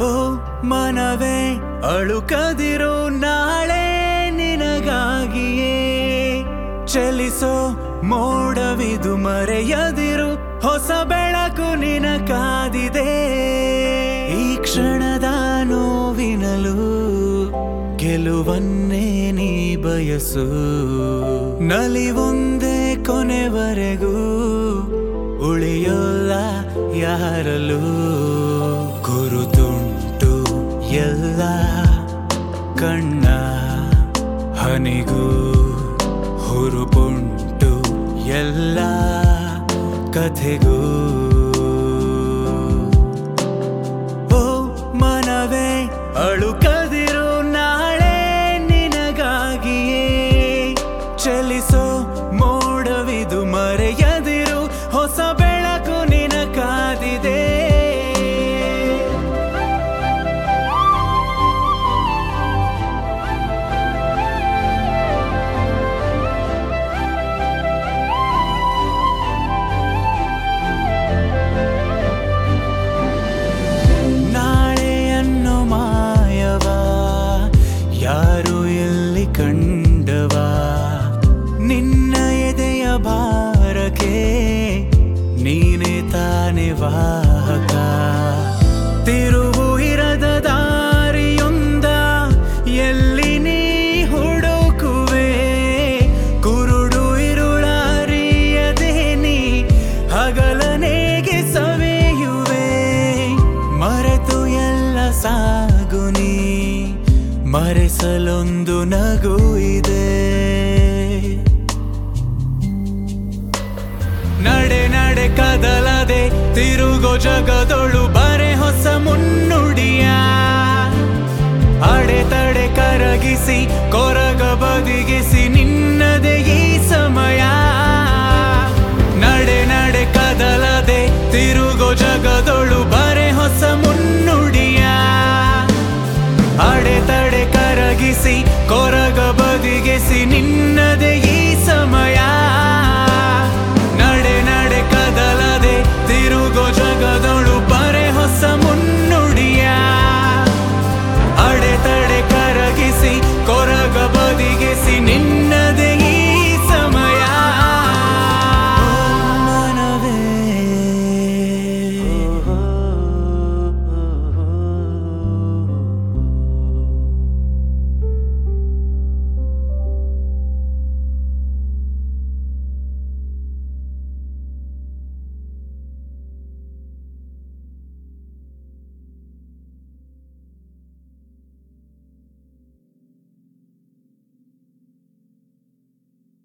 ಓ ಮನವೇ ಅಳುಕದಿರು ನಾಳೆ ನಿನಗಾಗಿಯೇ ಚಲಿಸೋ ಮೋಡವಿದು ಮರೆಯದಿರು ಹೊಸ ಬೆಳಕು ನಿನ ಕಾದಿದೆ ಈ ಕ್ಷಣದ ನೋವಿನಲು ಗೆಲುವನ್ನೇ ನೀ ಬಯಸು ನಲಿವೊಂದೇ ಕೊನೆವರೆಗೂ ಉಳಿಯೋಲ್ಲ ಯಾರಲು ಗುರುತುಂಟು ಎಲ್ಲ ಕಣ್ಣ ಹನಿಗೂ ಹುರುಪುಂಟು ಎಲ್ಲ ಕಥೆಗೂ ಓ ಮನವೇ ಅಳುಕದಿರು ನಾಳೆ ನಿನಗಾಗಿಯೇ ಚಲಿಸೋ ಮೋಡವಿದು ಮರೆಯದಿರು ಹೊಸ ಬೆಳಕು ನಿನ ಕಾದಿದೆ ನಾಳೆಯನ್ನು ಮಾಯವ ಯಾರು ಎಲ್ಲಿ ಕಂಡವ ನಿನ್ನ ಎದೆಯ ಭಾರಕ್ಕೆ ನೀನೇ ತಾನೆ ವಾಹಕ ತಿರುವು ಇರದ ದಾರಿಯೊಂದ ಎಲ್ಲಿ ನೀ ಹುಡುಕುವೆ ಕುರುಡು ಇರುಳಾರಿಯದೆ ನೀ ಹಗಲನೇಗೆ ಸವೆಯುವೆ ಮರೆತು ಎಲ್ಲ ಸಾಗು ನೀ ಮರೆಸಲೊಂದು ನಗು ಇದೆ ನಡೆ ನಡೆ ಕದಲದೆ ತಿರುಗೋ ಜಗದೊಳು ಬರೆ ಹೊಸ